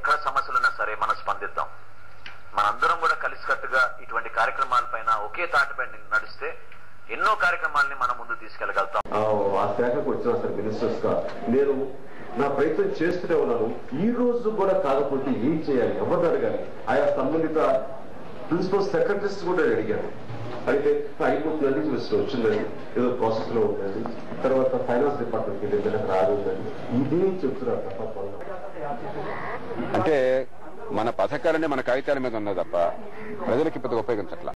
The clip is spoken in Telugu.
ఎక్కడ సమస్యలున్నా సరే మనం స్పందిద్దాం మనందరం కూడా కలిసికట్టుగా ఇటువంటి కార్యక్రమాలపైన ఒకే తాటిపై నడిస్తే ఎన్నో కార్యక్రమాలని మనం ముందు తీసుకెళ్లగలుగుతాం ఆ ఆ శాఖకు వచ్చిన సార్ మినిస్టర్స్ గా నేను నా ప్రయత్నం చేస్తూనే ఉన్నాను ఈ రోజు కూడా కాకపోతే ఏం చేయాలి ఎవరిని అడగాలి ఆయా సంబంధిత ప్రిన్సిపల్ సెక్రటరీస్ కూడా అడిగాను అయితే అయిపోతుందండి మినిస్టర్ వచ్చిందండి ఏదో ప్రాసెస్ లో ఉందండి తర్వాత ఫైనాన్స్ డిపార్ట్మెంట్కి వెళ్ళి అక్కడ రాగుందండి ఇదే చెప్తున్నారు తప్ప పనులు. అంటే మన పథకాలన్నీ మన కాగితాల మీద ఉన్నది తప్ప ప్రజలకి పెద్దగా ఉపయోగించట్లా